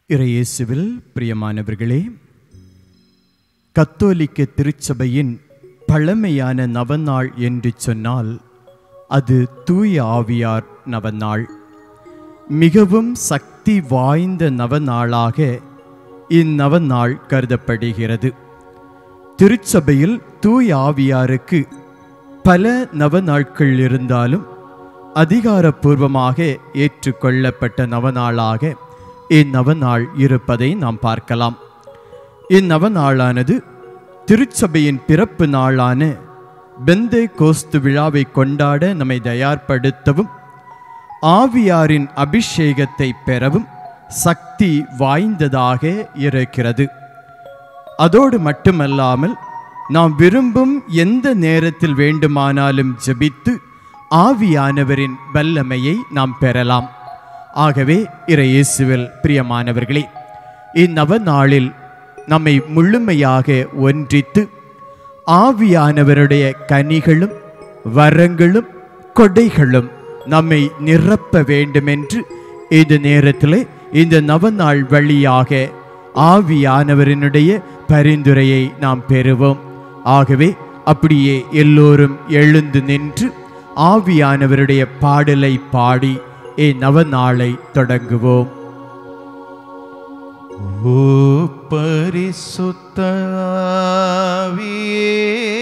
இறையேசுவில் பிரியமானவர்களே கத்தோலிக்க திருச்சபையின் பழமையான நவநாள் என்று சொன்னால் அது தூய ஆவியார் நவநாள் மிகவும் சக்தி வாய்ந்த நவநாளாக இந்நவநாள் கருதப்படுகிறது திருச்சபையில் தூய ஆவியாருக்கு பல நவநாட்கள் இருந்தாலும் அதிகாரப்பூர்வமாக ஏற்றுக்கொள்ளப்பட்ட நவநாளாக இந்நவநாள் இருப்பதை நாம் பார்க்கலாம் இந்நவநாளானது திருச்சபையின் பிறப்பு நாளான பெந்தே கோஸ்து விழாவை கொண்டாட நம்மை தயார்படுத்தவும் ஆவியாரின் அபிஷேகத்தை பெறவும் சக்தி வாய்ந்ததாக இருக்கிறது அதோடு மட்டுமல்லாமல் நாம் விரும்பும் எந்த நேரத்தில் வேண்டுமானாலும் ஜெபித்து ஆவியானவரின் வல்லமையை நாம் பெறலாம் ஆகவே இறையேசுவில் பிரியமானவர்களே இந்நவ நாளில் நம்மை முழுமையாக ஒன்றித்து ஆவியானவருடைய கனிகளும் வரங்களும் கொடைகளும் நம்மை நிரப்ப வேண்டுமென்று இந்த நேரத்தில் இந்த நவநாள் வழியாக ஆவியானவரினுடைய பரிந்துரையை நாம் பெறுவோம் ஆகவே அப்படியே எல்லோரும் எழுந்து நின்று ஆவியானவருடைய பாடலை பாடி இந்நவநாளை தொடங்குவோம் ஓ பரிசுத்த ஆவியே,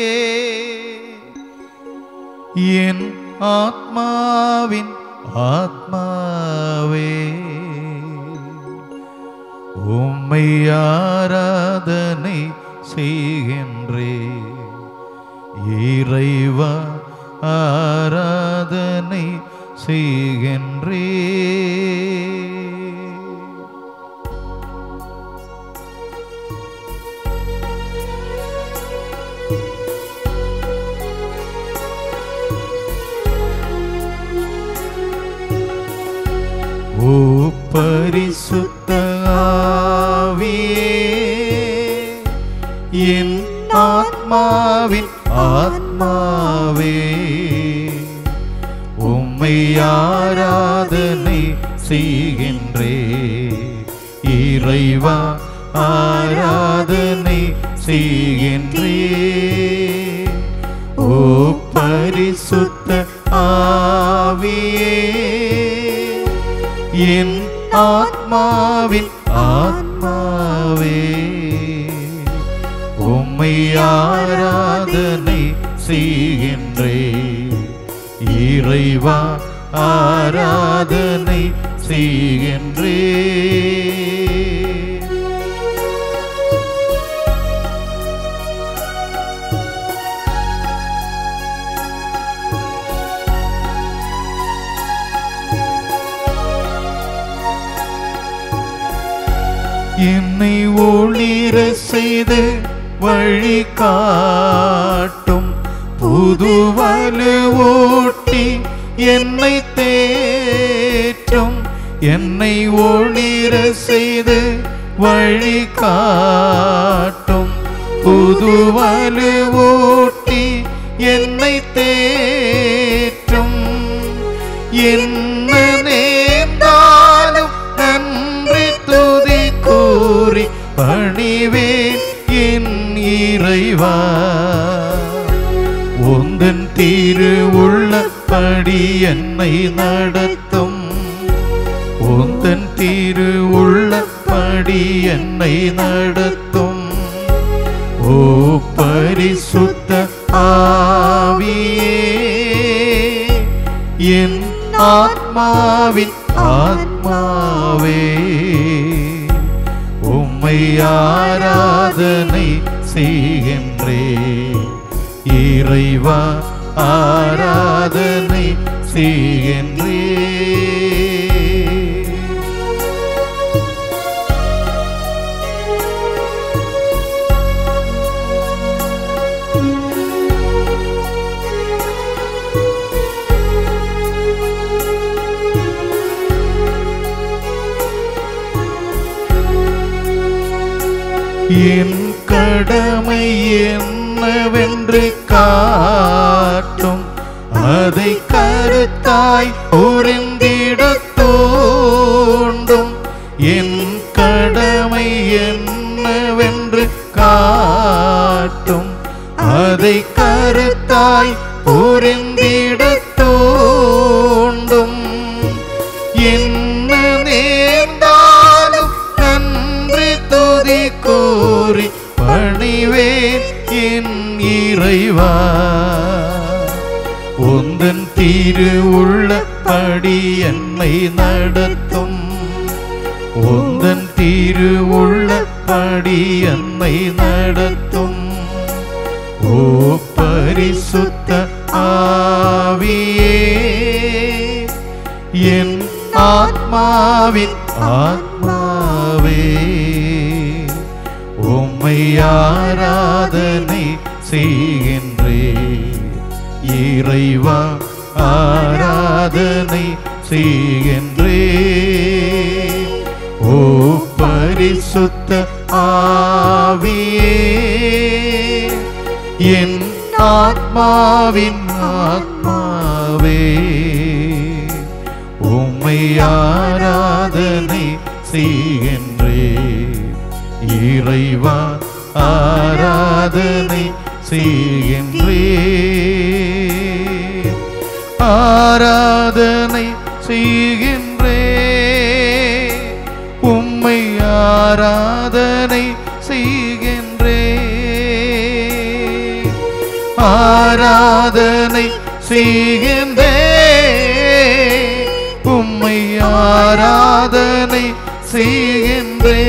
என் ஆத்மாவின் ஆத்மாவே உம்மை ஆராதனை செய்கின்றே இறைவா ஆராதனை செய்கின்றே ஓ பரிசுத்த ஆவியே, என் ஆத்மாவின் ஆத்மாவே உம்மை ஆராதனை செய்கின்றே இறைவா ஆராதனை செய்கின்றே ஓ பரிசுத்த ஆவியே என் ஆத்மாவின் ஆத்மாவே உம்மை ஆராதனை செய்கின்றே இறைவா ஆராதனை செய்கின்றே என்னை ஒளிர செய்து வழி காட்டும் புதுவலு ஊட்டி என்னை தேற்றும் என்னை ஒளிர செய்து வழி காட்டும் புதுவலு ஊட்டி என்னை தேற்றும் என்ன நேர்ந்தாலும் நன்றி துதி கூறி பணிவேன் என் இறைவா உந்தன் தீரு உள்ளபடி என்னை நடத்தும் உந்தன் தீரு உள்ளபடி என்னை நடத்தும் ஓ பரிசுத்த ஆவியே என் ஆத்மாவின் ஆத்மாவே உம்மை ஆராதனை செய்கின்றே இறைவா ஆராதனை செய்கின்றே என் கடமை என்னவென்று காட்டும் அதை கருத்தாய் புரிந்திட தூண்டும் என் கடமை கூறி பணிவேன் என் இறைவா உந்தன் திரு உள்ளபடி என்னை நடத்தும் உந்தன் திரு உள்ளபடி என்னை நடத்தும் ஓ பரிசுத்த ஆவியே என் ஆத்மாவின் ஆத்மாவே உம்மை ஆராதனை செய்கின்றே இறைவா ஆராதனை செய்கின்றே ஓ பரிசுத்த ஆவியே என் ஆத்மாவின் ஆத்மாவே உம்மை ஆராதனை செய்கின்றே இறைவா ஆராதனை செய்கின்றே ஆராதனை செய்கின்றே உம்மை ஆராதனை செய்கின்றே ஆராதனை செய்கின்றே உம்மை ஆராதனை செய்கின்றே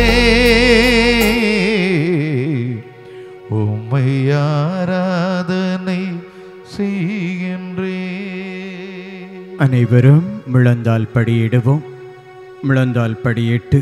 உம்மை ஆராதனை செய்கின்றே அனைவரும் முழந்தால் படியிடுவோம் முழந்தால் படியிட்டு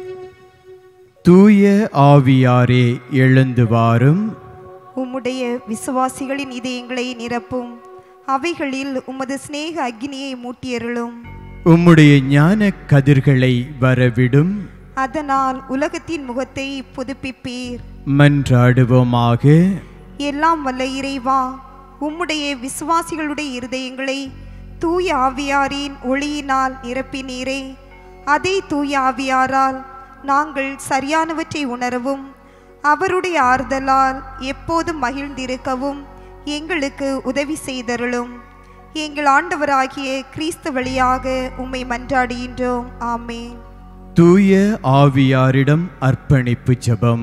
தூய ஆவியாரே எழுந்து வாரும் உம்முடைய விசுவாசிகளின் இதயங்களை நிரப்பும் அவைகளில் உமது சிநேக அக்னியை மூட்டியருளும் உம்முடைய ஞான கதிர்களை வரவிடும் அதனால் உலகத்தின் முகத்தை புதுப்பிப்பீர் மன்றாடுவோமாக எல்லாம் வல்ல இறைவா உம்முடைய விசுவாசிகளுடைய இருதயங்களை தூய ஆவியாரின் ஒளியினால் நிரப்பினீரே அதே தூய ஆவியாரால் நாங்கள் சரியானவற்றை உணரவும் அவருடைய ஆறுதலால் எப்போதும் மகிழ்ந்திருக்கவும் எங்களுக்கு உதவி செய்தருளும் எங்கள் ஆண்டவராகிய கிறிஸ்து வழியாக உம்மை மன்றாடுகின்றோம் ஆமென் தூய ஆவியாரிடம் அர்ப்பணிப்பு ஜெபம்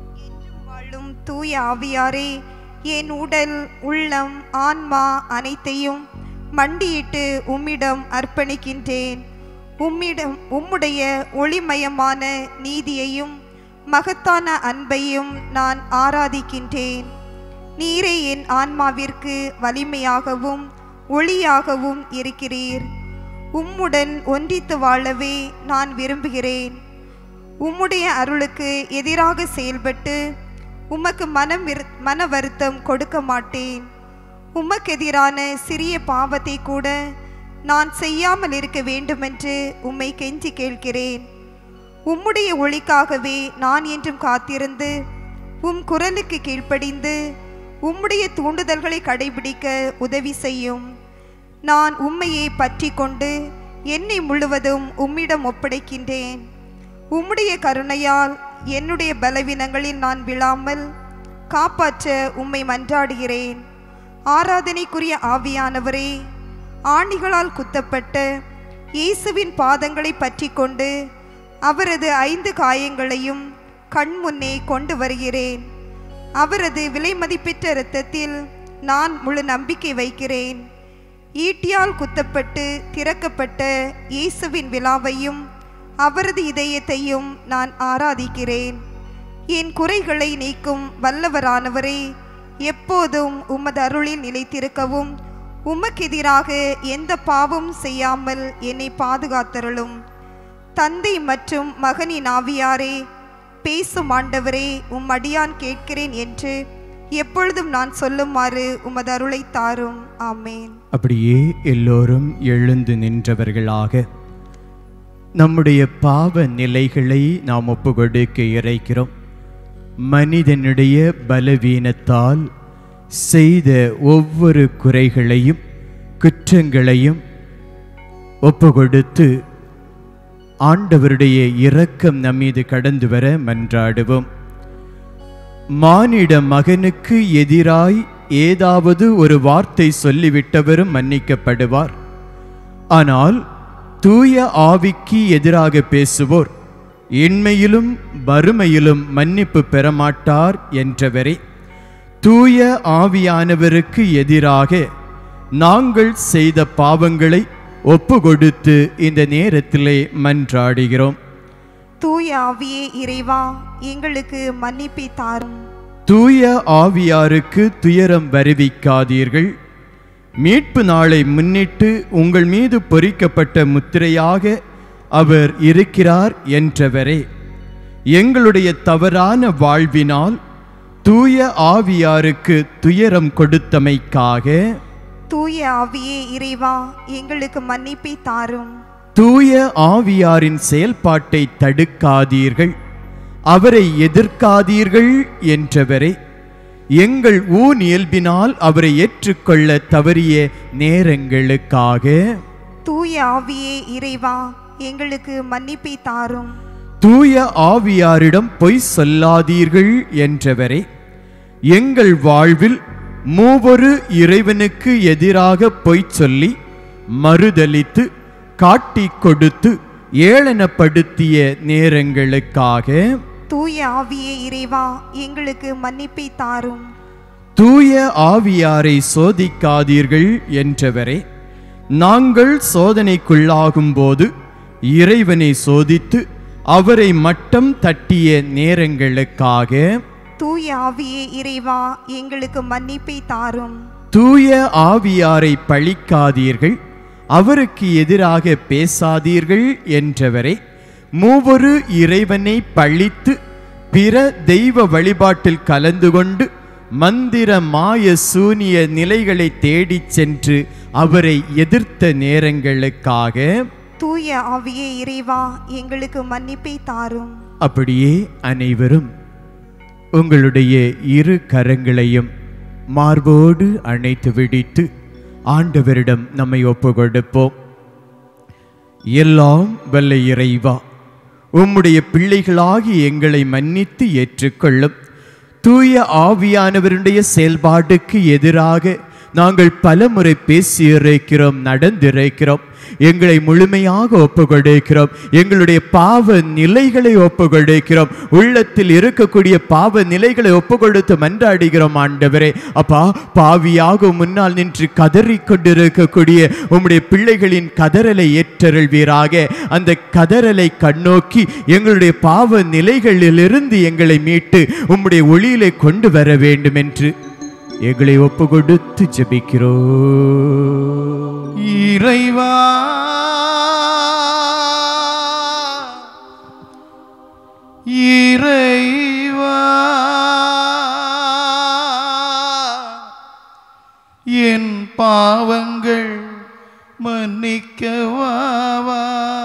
வாழும் தூய ஆவியாரே என் உடல் உள்ளம் ஆன்மா அனைத்தையும் மண்டியிட்டு உம்மிடம் அர்ப்பணிக்கின்றேன் உம்மிடம் உம்முடைய ஒளிமயமான நீதியையும் மகத்தான அன்பையும் நான் ஆராதிக்கின்றேன் நீரே என் ஆன்மாவிற்கு வலிமையாகவும் ஒளியாகவும் இருக்கிறீர் உம்முடன் ஒன்றித்து வாழவே நான் விரும்புகிறேன் உம்முடைய அருளுக்கு எதிராக செயல்பட்டு உமக்கு மனம் விரு- மன வருத்தம் கொடுக்க மாட்டேன் உமக்கெதிரான சிறிய பாவத்தை கூட நான் செய்யாமல் இருக்க வேண்டுமென்று உம்மை கெஞ்சி கேட்கிறேன் உம்முடைய ஒளிக்காகவே நான் என்றும் காத்திருந்து உம் குரலுக்கு கீழ்ப்படிந்து உம்முடைய தூண்டுதல்களை கடைபிடிக்க உதவி செய்யும் நான் உம்மையை பற்றி கொண்டு என்னை முழுவதும் உம்மிடம் ஒப்படைக்கின்றேன் உம்முடைய கருணையால் என்னுடைய பலவீனங்களில் நான் விழாமல் காப்பாற்ற உம்மை மன்றாடுகிறேன் ஆராதனைக்குரிய ஆவியானவரே ஆணிகளால் குத்தப்பட்ட இயேசுவின் பாதங்களை பற்றி கொண்டு அவரது ஐந்து காயங்களையும் கண் முன்னே கொண்டு வருகிறேன் அவரது விலைமதிப்பெற்ற இரத்தத்தில் நான் முழு நம்பிக்கை வைக்கிறேன் ஈட்டியால் குத்தப்பட்டு திறக்கப்பட்ட இயேசுவின் விழாவையும் அவரது இதயத்தையும் நான் ஆராதிக்கிறேன் என் குறைகளை நீக்கும் வல்லவரானவரே எப்போதும் உமது அருளில் நிலைத்திருக்கவும் உமக்கெதிராக எந்த பாவம் செய்யாமல் என்னை பாதுகாத்தருளும் தந்தை மற்றும் மகனின் ஆவியாரே பேசும் ஆண்டவரே உம் அடியான் கேட்கிறேன் என்று எப்பொழுதும் நான் சொல்லுமாறு உமது அருளை தாரும் ஆமேன் அப்படியே எல்லோரும் எழுந்து நின்றவர்களாக நம்முடைய பாவ நிலைகளை நாம் ஒப்புக்கொடுக்க இறைக்கிறோம் மனிதனுடைய பலவீனத்தால் செய்த ஒவ்வொரு குறைகளையும் குற்றங்களையும் ஒப்புக்கொடுத்து ஆண்டவருடைய இரக்கம் நம்மீது கடந்து வர மன்றாடுவோம் மானிட மகனுக்கு எதிராய் ஏதாவது ஒரு வார்த்தை சொல்லிவிட்டவரும் மன்னிக்கப்படுவார் ஆனால் தூய ஆவிக்கு எதிராக பேசுவோர் இன்மையிலும் வறுமையிலும் மன்னிப்பு பெறமாட்டார் என்றவரே தூய ஆவியானவருக்கு எதிராக நாங்கள் செய்த பாவங்களை ஒப்புக்கொடுத்து இந்த நேரத்திலே மன்றாடுகிறோம் தூய ஆவியே இறைவா எங்களுக்கு மன்னிப்பை தாரும் தூய ஆவியாருக்கு துயரம் வருவிக்காதீர்கள் மீட்பு நாளை முன்னிட்டு உங்கள் மீது பொறிக்கப்பட்ட முத்திரையாக அவர் இருக்கிறார் என்றவரே எங்களுடைய தவறான வாழ்வினால் தூய ஆவியாருக்கு துயரம் கொடுத்தமைக்காக தூய ஆவியே இறைவா எங்களுக்கு மன்னிப்பை தாரும் தூய ஆவியாரின் செயல்பாட்டை தடுக்காதீர்கள் அவரை எதிர்க்காதீர்கள் என்றவரே எங்கள் ஊன் இயல்பினால் அவரை ஏற்றுக்கொள்ள தவறிய நேரங்களுக்காக தூய ஆவியே இறைவா எங்களுக்கு மன்னிப்பை தாரும் தூய ஆவியாரிடம் பொய் சொல்லாதீர்கள் என்றவரே எங்கள் வாழ்வில் மூவொரு இறைவனுக்கு எதிராக பொய் சொல்லி மறுதலித்து காட்டிக் கொடுத்து ஏளனப்படுத்திய நேரங்களுக்காக தூய ஆவியே இறைவா எங்களுக்கு மன்னிப்பை தாரும் தூய ஆவியாரை சோதிக்காதீர்கள் என்றவரே நாங்கள் சோதனைக்குள்ளாகும் போது இறைவனை சோதித்து அவரை மட்டம் தட்டிய நேரங்களுக்காக தூய ஆவியே இறைவா எங்களுக்கு மன்னிப்பை தாரும் தூய ஆவியாரை பழிக்காதீர்கள் அவருக்கு எதிராக பேசாதீர்கள் என்றவரே மூவொரு இறைவனை பழித்து பிற தெய்வ வழிபாட்டில் கலந்து கொண்டு மந்திர மாய சூனிய நிலைகளை தேடிச் சென்று அவரை எதிர்த்த நேரங்களுக்காக தூய ஆவியே இறைவா எங்களுக்கு மன்னிப்பை தாரும் அப்படியே அனைவரும் உங்களுடைய இரு கரங்களையும் மார்போடு அணைத்து விடித்து ஆண்டவரிடம் நம்மை ஒப்புக்கொடுப்போம் எல்லாம் வல்ல இறைவா உம்முடைய பிள்ளைகளாகி எங்களை மன்னித்து ஏற்றுக்கொள்ளும் தூய ஆவியானவருடைய செயல்பாட்டுக்கு எதிராக நாங்கள் பலமுறை பேசியிருக்கிறோம் நடந்திருக்கிறோம் எங்களை முழுமையாக ஒப்புக்கொடுக்கிறோம் எங்களுடைய பாவ நிலைகளை ஒப்புக்கொடுக்கிறோம் உள்ளத்தில் இருக்கக்கூடிய பாவ நிலைகளை ஒப்புக்கொடுத்து மன்றாடுகிறோம் ஆண்டவரே அப்பா பாவியாக முன்னால் நின்று கதறிக் கொண்டிருக்கக்கூடிய உம்முடைய பிள்ளைகளின் கதறலை ஏற்றருள்வீராக அந்த கதறலை கண்ணோக்கி எங்களுடைய பாவ நிலைகளிலிருந்து எங்களை மீட்டு உம்முடைய ஒளியிலே கொண்டு வர வேண்டும் என்று எங்களை ஒப்பு கொடுத்து ஜெபிக்கிறோம் இறைவா இறைவா என் பாவங்கள் மன்னிக்கவாவா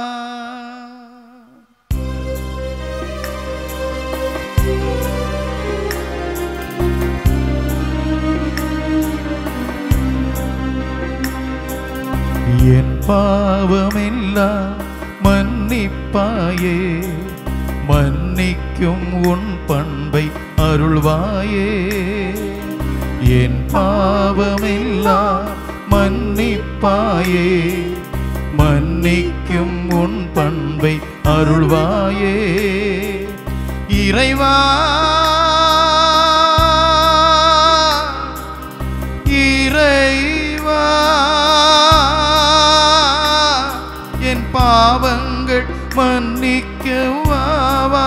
என் பாவமெல்லாம் மன்னிப்பாயே மன்னிக்கும் உன் பண்பை அருள்வாயே என் பாவமெல்லாம் மன்னிப்பாயே மன்னிக்கும் உன் பண்பை அருள்வாயே இறைவா இறைவா என் பாவங்கள் மன்னிக்கவாவா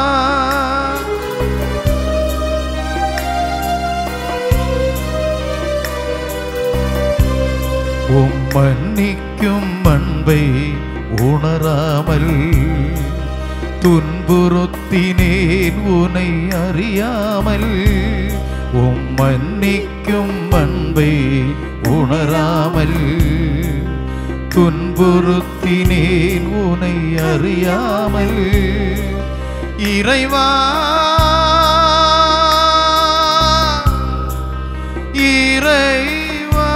உம் மன்னிக்கும் அன்பை உணராமல் துன்புறுத்தினேன் உனை அறியாமல் உம் மன்னிக்கும் அன்பை உணராமல் துன்புறுத்தினேன் உனை அறியாமல் இறைவா இறைவா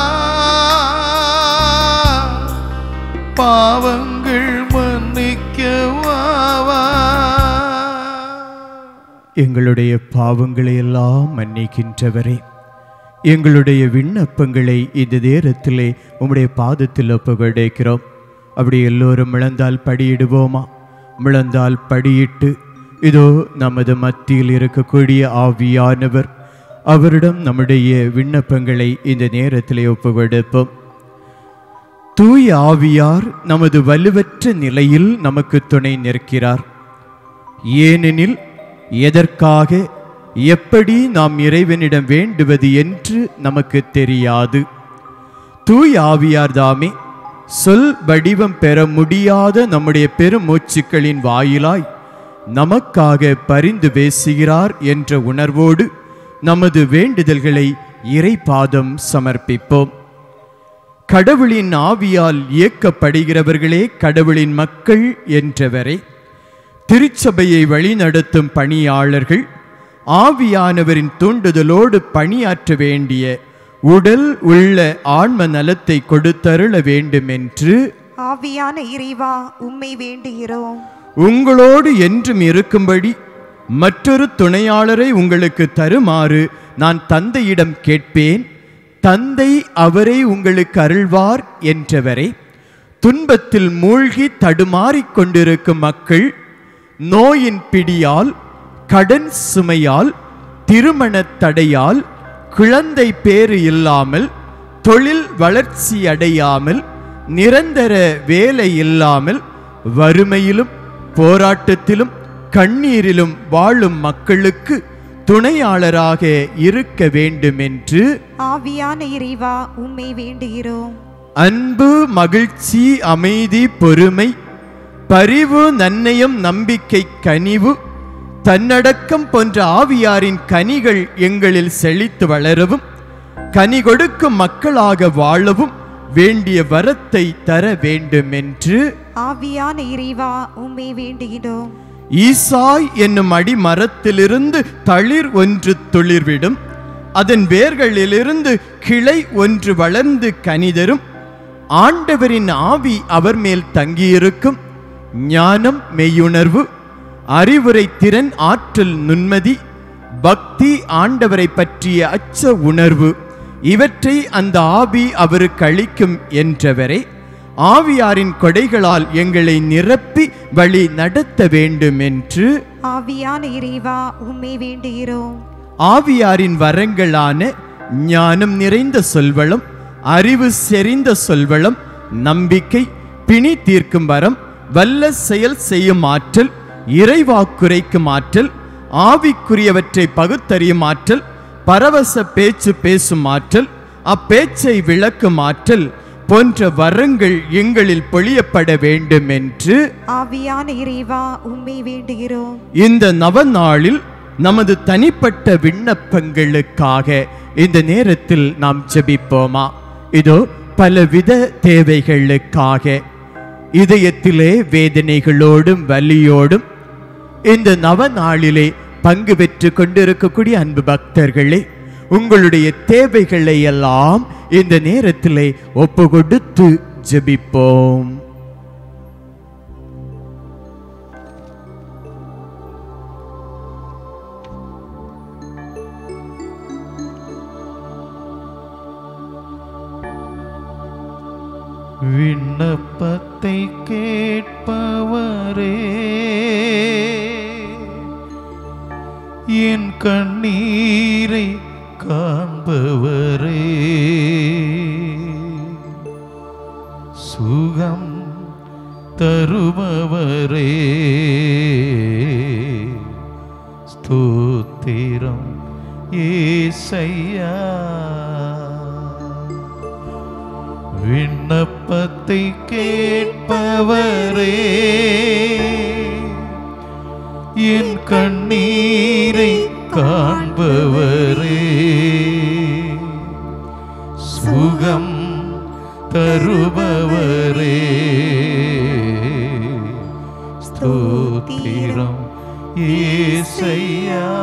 பாவங்கள் மன்னிக்கவாவா எங்களுடைய பாவங்களை எல்லாம் மன்னிக்கின்றவரே எங்களுடைய விண்ணப்பங்களை இந்த நேரத்திலே உம்முடைய பாதத்தில் ஒப்புக்கொடுக்கிறோம் அப்படி எல்லோரும் இழந்தால் படியிடுவோமா முழந்தால் படியிட்டு இதோ நமது மத்தியில் இருக்கக்கூடிய ஆவியானவர் அவரிடம் நம்முடைய விண்ணப்பங்களை இந்த நேரத்திலே ஒப்புக்கொடுப்போம் தூய ஆவியார் நமது வலுவற்ற நிலையில் நமக்கு துணை நிற்கிறார் ஏனெனில் எதற்காக எப்படி நாம் இறைவனிடம் வேண்டுவது என்று நமக்கு தெரியாது தூய் ஆவியார் தாமே சொல் வடிவம் பெற முடியாத நம்முடைய பெருமூச்சுக்களின் வாயிலாய் நமக்காக பரிந்து பேசுகிறார் என்ற உணர்வோடு நமது வேண்டுதல்களை இறைபாதம் சமர்ப்பிப்போம் கடவுளின் ஆவியால் இயக்கப்படுகிறவர்களே கடவுளின் மக்கள் என்றவரே திருச்சபையை வழிநடத்தும் பணியாளர்கள் ஆவியானவரின் தூண்டுதலோடு பணியாற்ற வேண்டிய உடல் உள்ள ஆன்ம நலத்தை கொடுத்தருள வேண்டும் என்று ஆவியான இறைவா உம்மை வேண்டுகிறோம் உங்களோடு என்றும் இருக்கும்படி மற்றொரு துணையாளரை உங்களுக்கு தருமாறு நான் தந்தையிடம் கேட்பேன் தந்தை அவரை உங்களுக்கு அருள்வார் என்றவரை துன்பத்தில் மூழ்கி தடுமாறிக் கொண்டிருக்கும் மக்கள் நோயின் பிடியால் கடன் சுமையால் திருமணத் தடையால் குழந்தை பேறு இல்லாமல் தொழில் வளர்ச்சி அடையாமல் நிரந்தர வேலை இல்லாமல் வறுமையிலும் போராட்டத்திலும் கண்ணீரிலும் வாழும் மக்களுக்கு துணையாளராக இருக்க வேண்டும் என்று ஆவியான இறைவா உம்மை வேண்டுகிறோம் அன்பு மகிழ்ச்சி அமைதி பொறுமை பரிவு நன்னயம் நம்பிக்கை கனிவு தன்னடக்கம் போன்ற ஆவியாரின் கனிகள் எங்களில் செழித்து வளரவும் கனி கொடுக்கும் மக்களாக வாழவும் வேண்டிய வரத்தை தர வேண்டும் என்று ஆவியான இறைவா உம்மை வேண்டுகிறோம் ஈசாய் என்னும் அடிமரத்திலிருந்து தளிர் ஒன்று துளிர்விடும் அதன் வேர்களிலிருந்து கிளை ஒன்று வளர்ந்து கனிதரும் ஆண்டவரின் ஆவி அவர் மேல் தங்கியிருக்கும் ஞானம் மெய்யுணர்வு அறிவுரை திறன் ஆற்றல் நுண்மதி பக்தி ஆண்டவரை பற்றிய அச்ச உணர்வு இவற்றை அந்த ஆவி அவருக்கு அளிக்கும் என்றவரை ஆவியாரின் கொடைகளால் எங்களை நிரப்பி வழி நடத்த வேண்டும் என்று ஆவியான இறைவா உம்மை வேண்டுகிறோம் ஆவியாரின் வரங்களான ஞானம் நிறைந்த சொல்வளம் அறிவு செறிந்த சொல்வளம் நம்பிக்கை பிணி தீர்க்கும் வரம் வல்ல செயல் செய்யும் ஆற்றல் இறைவாக்குரைக்கும் ஆற்றல் ஆவிக்குரியவற்றை பகுத்தறியும் ஆற்றல் பரவச பேச்சு பேசும் ஆற்றல் அப்பேச்சை விளக்கும் ஆற்றல் போன்ற வரங்கள் எங்களில் பொழியப்பட வேண்டும் என்று ஆவியான இறைவா உம்மை வேண்டுகிறோம் இந்த நவநாளில் நமது தனிப்பட்ட விண்ணப்பங்களுக்காக இந்த நேரத்தில் நாம் ஜெபிப்போமா இதோ பலவித தேவைகளுக்காக இதயத்திலே வேதனைகளோடும் வலியோடும் இந்த நவநாளிலே பங்கு பெற்று கொண்டிருக்கக்கூடிய அன்பு பக்தர்களே உங்களுடைய தேவைகளை எல்லாம் இந்த நேரத்திலே ஒப்பு கொடுத்து ஜெபிப்போம் விண்ணப்பத்தை கேட்பவரே என் கண்ணீரை காண்பவரே சுகம் தருபவரே ஸ்தோத்திரம் ஏசையா விண்ணப்பத்தை கேட்பவரே என் கண்ணீரை காண்பவரே சுகம் தருபவரே ஸ்தோத்திரம் ஏசையா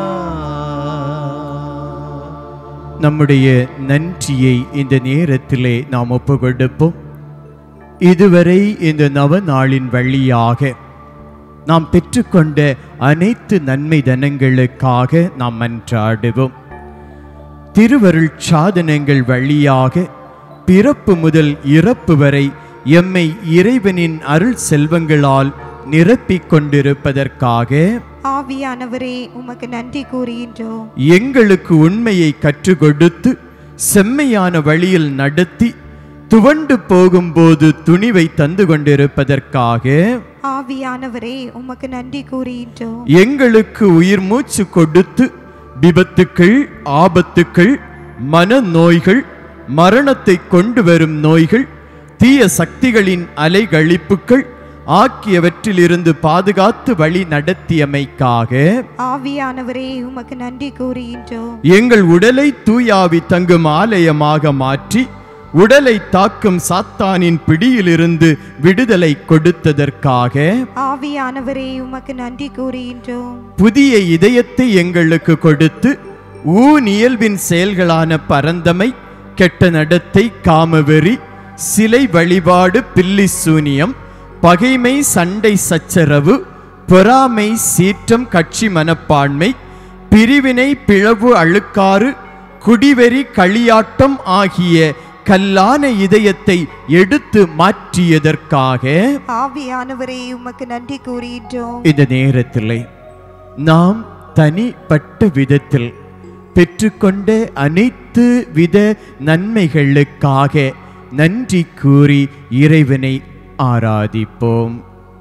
நம்முடைய நன்றியை இந்த நேரத்திலே நாம் ஒப்புக்கொடுப்போம் இதுவரை இந்த நவ நாளின் வழியாக நாம் பெற்றுக்கொண்ட அனைத்து நன்மை தனங்களுக்காக நாம் மன்றாடுவோம் திருவருள் சாதனங்கள் வழியாக பிறப்பு முதல் இறப்பு வரை எம்மை இறைவனின் அருள் செல்வங்களால் நிரப்பிக் கொண்டிருப்பதற்காக ஆவியானவரே உமக்கு நன்றி கூறுகின்றோம் எங்களுக்கு உண்மையை கற்றுக் கொடுத்து செம்மையான வழியில் நடத்தி துவண்டு போகும்போது துணிவை தந்து கொண்டிருப்பதற்காக ஆவியானவரே உமக்கு நன்றி கூறுகின்றோம் எங்களுக்கு உயிர் மூச்சு கொடுத்து விபத்துக்கள் ஆபத்துக்கள் மனநோய்கள் மரணத்தை கொண்டு வரும் நோய்கள் தீய சக்திகளின் அலைகழிப்புகள் ஆகியவற்றிலிருந்து பாதுகாத்து வழி நடத்தியமைக்காக ஆவியானவரே உமக்கு நன்றி கூறுகின்றோம் எங்கள் உடலை தூயாவி தங்கும் ஆலயமாக மாற்றி உடலை தாக்கும் சாத்தானின் பிடியிலிருந்து விடுதலை கொடுத்ததற்காக ஆவியானவரே உமக்கு நன்றி கூறுகின்றோம் புதிய இதயத்தை எங்களுக்கு கொடுத்து ஊன் இயல்பின் செயல்களான பரந்தமை கெட்ட நடத்தை காமவெறி சிலை வழிபாடு பில்லி சூனியம் பகைமை சண்டை சச்சரவு பொறாமை சீற்றம் கட்சி மனப்பான்மை பிரிவினை பிளவு அழுக்காறு குடிவெறி களியாட்டம் ஆகிய கல்லான இதயத்தை எடுத்து மாற்றியதற்காக ஆவியானவரே உமக்கு நன்றி கூறுகின்றோம் இந்த நேரத்திலே நாம் தனிப்பட்ட விதத்தில் பெற்றுக்கொண்ட அனைத்து வித நன்மைகளுக்காக நன்றி கூறி இறைவனை ஆராதிப்போம்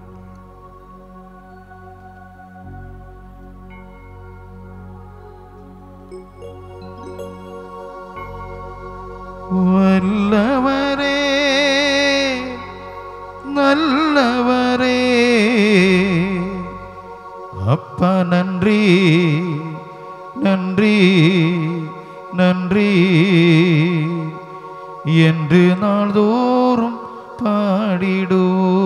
வல்லவரே நல்லவரே அப்பா நன்றி நன்றி நன்றி என்று நாள்தோறும் பாடிடுவோம்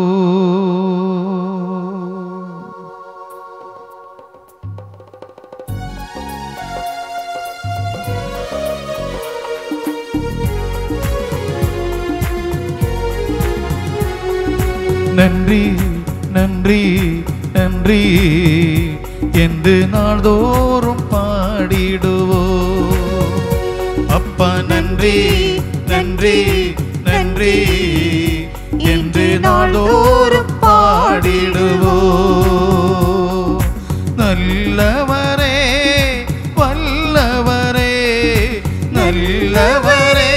நன்றி நன்றி நன்றி என்று நாள்தோறும் பாடிடுவோ அப்பா நன்றி நன்றி நன்றி என்று நாள்தோறும் பாடிடுவோ நல்லவரே வல்லவரே நல்லவரே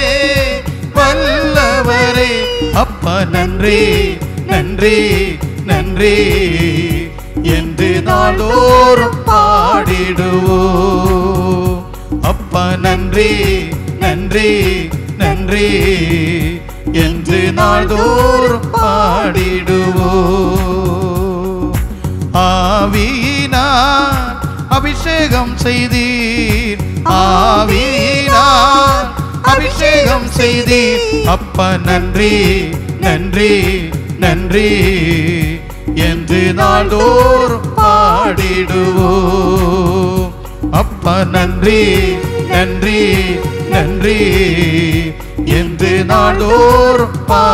வல்லவரே அப்பா நன்றி நன்றி நன்றி என்று நாளோறும் பாடிடுவோ அப்பா நன்றி நன்றி நன்றி என்று நாள்தோறும் பாடிடுவோ ஆவியினார் அபிஷேகம் செய்தீர் ஆவியினார் அபிஷேகம் செய்தீர் அப்ப நன்றி நன்றி நன்றி என்று நாள்தோறும் பாடிடுவோ அப்ப நன்றி நன்றி நன்றி என்று நாள்தோறும்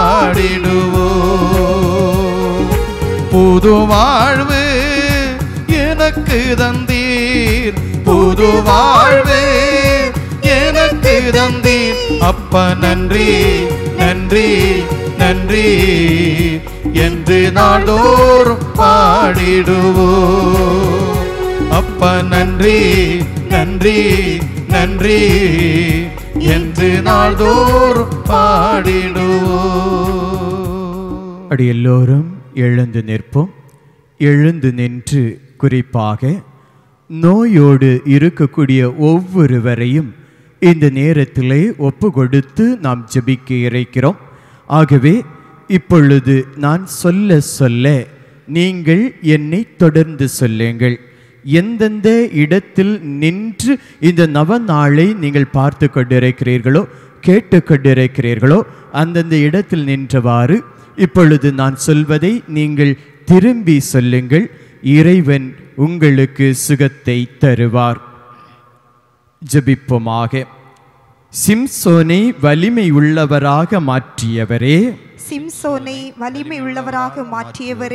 பாடிடுவோ புது வாழ்வு எனக்கு தந்தீர் புது வாழ்வு எனக்கு தந்தீர் அப்ப நன்றி நன்றி நன்றி என்று நாள்தோறும் பாடிடுவோ அப்ப நன்றி நன்றி நன்றி என்று நாள்தோறும் பாடிடுவோ அப்படி எல்லோரும் எழுந்து நிற்போம் எழுந்து நின்று குறிப்பாக நோயோடு இருக்கக்கூடிய ஒவ்வொருவரையும் இந்த நேரத்திலே ஒப்பு கொடுத்து நாம் ஜெபிக்க இறைக்கிறோம் ஆகவே இப்பொழுது நான் சொல்ல சொல்ல நீங்கள் என்னை தொடர்ந்து சொல்லுங்கள் எந்தெந்த இடத்தில் நின்று இந்த நவநாளை நீங்கள் பார்த்து கொண்டிருக்கிறீர்களோ கேட்டு கொண்டிருக்கிறீர்களோ அந்தந்த இடத்தில் நின்றவாறு இப்பொழுது நான் சொல்வதை நீங்கள் திரும்பி சொல்லுங்கள் இறைவன் உங்களுக்கு சுகத்தை தருவார் ஜெபிப்போமாக சிம்சோனை வலிமை உள்ளவராக மாற்றியவரே சிம்சோனை வலிமை உள்ளவராக மாற்றியவரே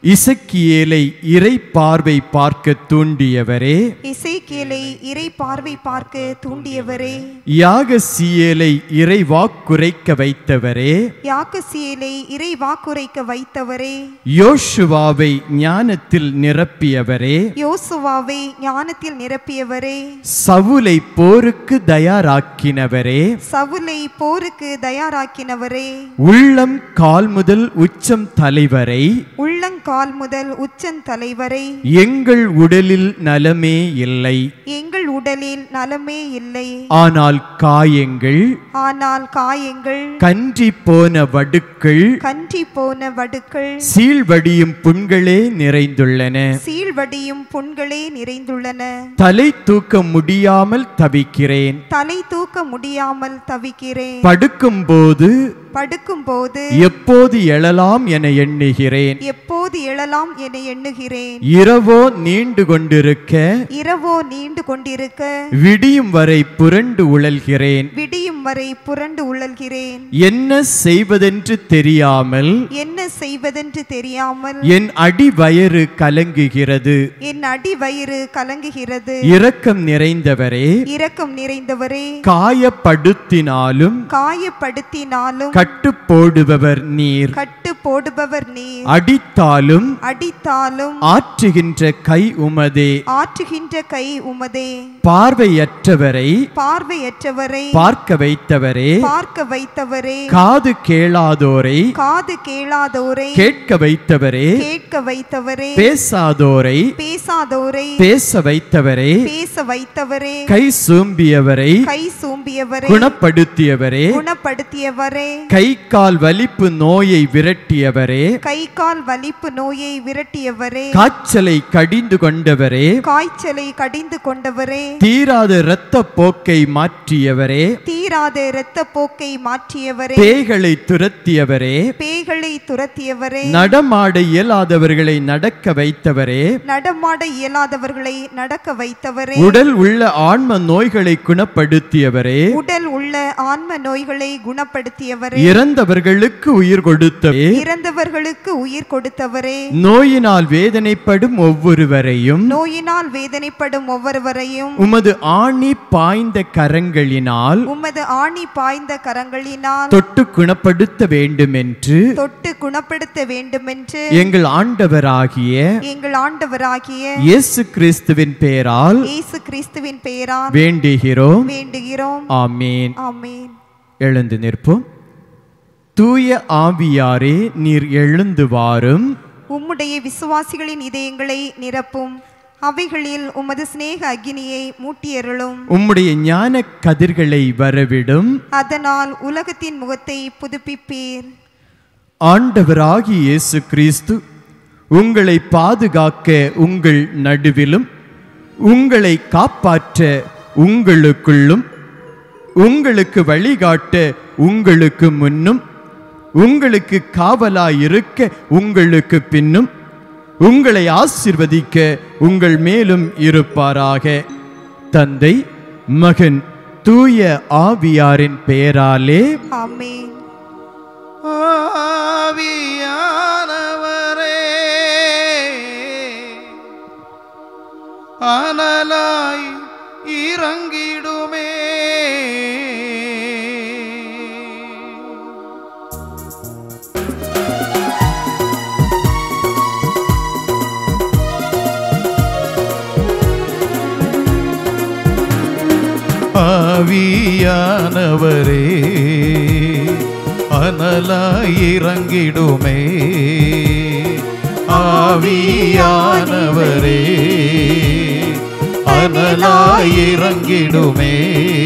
இசக்கியேலை இறை பார்வை பார்க்க தூண்டியவரே இசைக்கேலை இறை பார்வை பார்க்க தூண்டியவரே யாகசியேலை இறை வாக்குரைக்க வைத்தவரே யாக்கசியலை இறை வாக்குரைக்க வைத்தவரே யோசுவாவை ஞானத்தில் நிரப்பியவரே யோசுவாவை ஞானத்தில் நிரப்பியவரே சவுலை போருக்கு தயாராக்கினவரே சவுலை போருக்கு தயாராக்கினவரே உள்ளம் கால் முதல் உச்சம் தலைவரை உள்ளங்கால் முதல் உச்சன் தலைவரை எங்கள் உடலில் நலமே இல்லை எங்கள் உடலில் நலமே இல்லை ஆனால் காயங்கள் ஆனால் காயங்கள் கன்றி போன வடுக்கள் கன்றி போன வடுக்கள் சீழ்வடியும் புண்களே நிறைந்துள்ளன சீழ்வடியும் புண்களே நிறைந்துள்ளன தலை தூக்க முடியாமல் தவிக்கிறேன் தலை தூக்க முடியாமல் தவிக்கிறேன் படுக்கும்போது படுக்கும்போது எப்போது எழலாம் என எண்ணுகிறேன் எப்போது எழலாம் என எண்ணுகிறேன் இரவோ நீண்டு கொண்டிருக்க இரவோ நீண்டு கொண்டிருக்க விடியும் வரை புரண்டு உழல்கிறேன் விடியும் வரை புரண்டு உழல்கிறேன் என்ன செய்வதென்று தெரியாமல் என்ன செய்வதென்று தெரியாமல் என் அடி வயறு கலங்குகிறது என் அடி வயிறு கலங்குகிறது இரக்கம் நிறைந்தவரே இரக்கம் நிறைந்தவரே காயப்படுத்தினாலும் காயப்படுத்தினாலும் கட்டு போடுபவர் நீர் கட்டு போடுபவர் நீர் அடித்தாலும் அடித்தாலும் ஆற்றுகின்ற கை உமதே ஆற்றுகின்ற கை உமதே பார்வையற்றவரை பார்வையற்றவரை பார்க்க வைத்தவரே பார்க்க வைத்தவரே காது கேளாதோரை காது கேளாதோரை கேட்க வைத்தவரே கேட்க வைத்தவரே பேசாதோரை பேசாதோரை பேச வைத்தவரே பேச வைத்தவரே கை சூம்பியவரை கை சூம்பியவரே குணப்படுத்தியவரே குணப்படுத்தியவரே கை கால் வலிப்பு நோயை விரட்டியவரே கை கால் வலிப்பு நோயை விரட்டியவரே காய்ச்சலை கடிந்து கொண்டவரே காய்ச்சலை கடிந்து கொண்டவரே தீராத இரத்த போக்கை மாற்றியவரே தீராத இரத்த போக்கை மாற்றியவரே பேய்களை துரத்தியவரே பேய்களை துரத்தியவரே நடமாட இயலாதவர்களை நடக்க வைத்தவரே நடமாட இயலாதவர்களை நடக்க வைத்தவரே உடல் உள்ள ஆன்ம நோய்களை குணப்படுத்தியவரே உடல் உள்ள ஆன்ம நோய்களை குணப்படுத்தியவரே இறந்தவர்களுக்கு உயிர் கொடுத்தவரே இறந்தவர்களுக்கு உயிர் கொடுத்தவரே நோயினால் வேதனைப்படும் ஒவ்வொருவரையும் நோயினால் வேதனைப்படும் ஒவ்வொருவரையும் உமது ஆணி பாய்ந்த கரங்களினால் உமது ஆணி பாய்ந்த கரங்களினால் தொட்டு குணப்படுத்த வேண்டுமென்று தொட்டு குணப்படுத்த வேண்டுமென்று எங்கள் ஆண்டவராகிய எங்கள் ஆண்டவராகிய இயேசு கிறிஸ்துவின் பெயரால் இயேசு கிறிஸ்துவின் பெயரால் வேண்டுகிறோம் வேண்டுகிறோம் ஆமீன் ஆமென் எழுந்து நிற்போம் தூய ஆவியாரே நீர் எழுந்து வாரும் உம்முடைய விசுவாசிகளின் இதயங்களை நிரப்பும் அவைகளில் உமது சிநேக அக்கினியை மூட்டியருளும் உம்முடைய ஞான கதிர்களை வரவிடும் அதனால் உலகத்தின் முகத்தை புதுப்பிப்பீர் ஆண்டவராகிய இயேசு கிறிஸ்து உங்களை பாதுகாக்க உங்கள் நடுவிலும் உங்களை காப்பாற்ற உங்களுக்குள்ளும் உங்களுக்கு வழிகாட்ட உங்களுக்கு முன்னும் உங்களுக்கு காவலாயிருக்க உங்களுக்கு பின்னும் உங்களை ஆசிர்வதிக்க உங்கள் மேலும் இருப்பாராக தந்தை மகன் தூய ஆவியாரின் பெயராலே ஆமென் ஆவியானவரே அனலாய் இறங்கிடுமே ஆவியானவரே அனலாய் இறங்கிடுமே ஆவியானவரே அனலாய் இறங்கிடுமே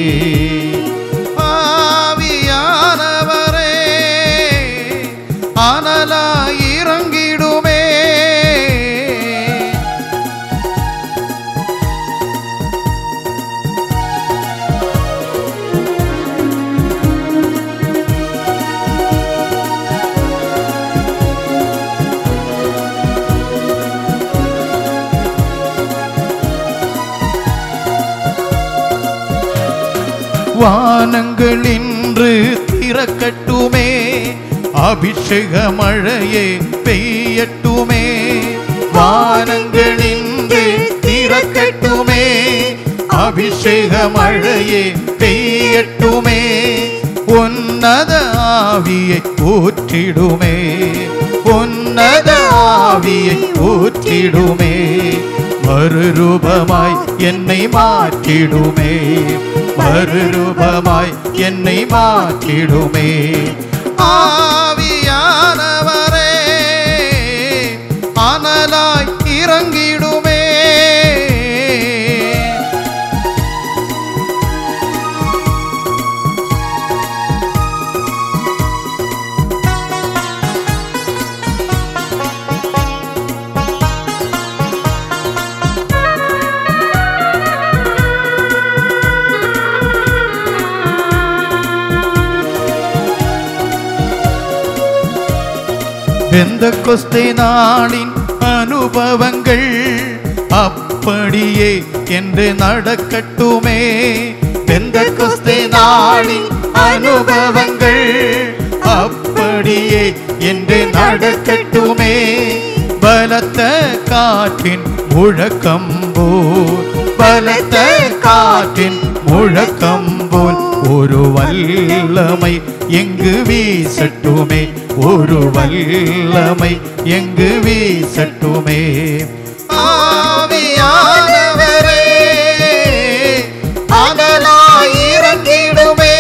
ஆவியானவரே அனலாய் இறங்கிடுமே வானங்கள் இன்று திறக்கட்டுமே அபிஷேக மழையே பெய்யட்டுமே வானங்களின்று திறக்கட்டுமே அபிஷேக மழையே பெய்யட்டுமே உன்னத ஆவியை ஊற்றிடுமே உன்னத ஆவியை ஊற்றிடுமே மறுரூபமாய் என்னை மாற்றிடுமே மறுரூபமாய் என்னை மாற்றிடுமே ஆவியானவரே அனலாய் இறங்கிடுமே வெந்த கொஸ்தை நாளின் அனுபவங்கள் அப்படியே என்று நடக்கட்டுமே வெந்த கொஸ்தை நாளின் அனுபவங்கள் அப்படியே என்று நடக்கட்டுமே பலத்த காற்றின் முழக்கம் போல் பலத்த காற்றின் முழக்கம் போல் ஒரு வல்லமை எங்கு வீசட்டுமே ஒரு வல்லமை எங்கு வீசட்டுமே ஆவியானவரே அனலாய் இறங்கிடுமே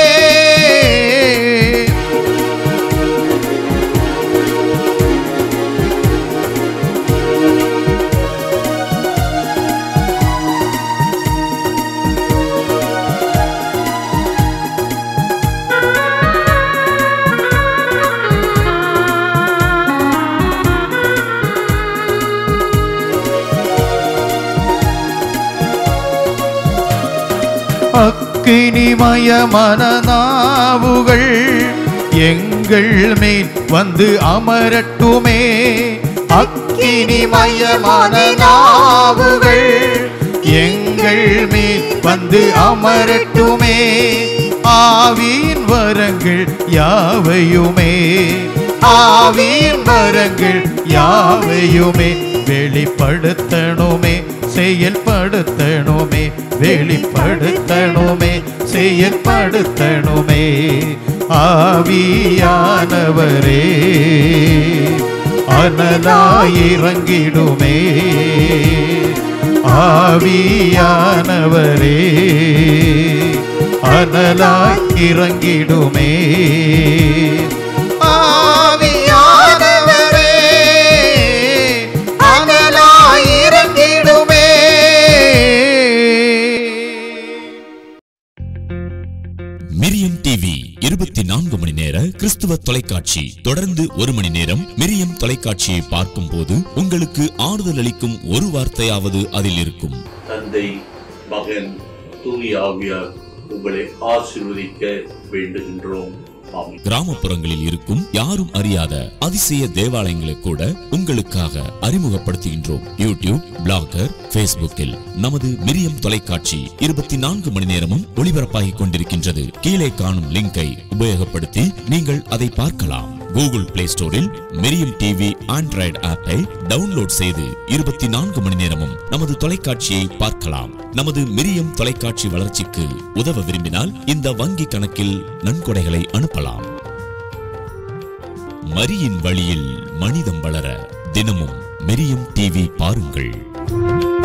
அக்கினிமயமான நாவுகள் எங்கள் மேல் வந்து அமரட்டுமே அக்கினிமயமான நாவுகள் எங்கள் மேல் வந்து அமரட்டுமே ஆவியின் வரங்கள் யாவையுமே ஆவியின் வரங்கள் யாவையுமே வெளிப்படுத்தணுமே செயல்படுத்தணுமே வெளிப்படுத்தணுமே செயல்படுத்தணுமே ஆவியானவரே அனலாயிறங்கிடுமே ஆவியானவரே அனலாய் இறங்கிடுமே ஆவியானவரே அனலாய் இறங்கிடுமே மிரியம் டிவி இருபத்தி நான்கு மணி நேர கிறிஸ்துவ தொலைக்காட்சி தொடர்ந்து ஒரு மணி நேரம் மிரியம் தொலைக்காட்சியை பார்க்கும் போது உங்களுக்கு ஆறுதல் அளிக்கும் ஒரு வார்த்தையாவது அதில் இருக்கும் தந்தை மகன் தூய ஆவியார் உங்களை ஆசீர்வதிக்க வேண்டுகின்றோம் ஆமென் கிராமப்புறங்களில் இருக்கும் யாரும் அறியாத அதிசய தேவாலயங்களை கூட உங்களுக்காக அறிமுகப்படுத்துகின்றோம் யூடியூப் பிளாகர் பேஸ்புக்கில் நமது மிரியம் தொலைக்காட்சி இருபத்தி நான்கு மணி நேரமும் ஒளிபரப்பாகிக் கொண்டிருக்கின்றது கீழே காணும் லிங்கை உபயோகப்படுத்தி நீங்கள் அதை பார்க்கலாம் கூகுள் பிளே ஸ்டோரில் மிரியம் டிவி ஆண்ட்ராய்டு ஆப்பை டவுன்லோட் செய்து இருபத்தி நான்கு மணி நேரமும் நமது தொலைக்காட்சியை பார்க்கலாம் நமது மிரியம் தொலைக்காட்சி வளர்ச்சிக்கு உதவ விரும்பினால் இந்த வங்கி கணக்கில் நன்கொடைகளை அனுப்பலாம் மரியின் வழியில் மனிதம் வளர தினமும் மெரியம் டிவி பாருங்கள்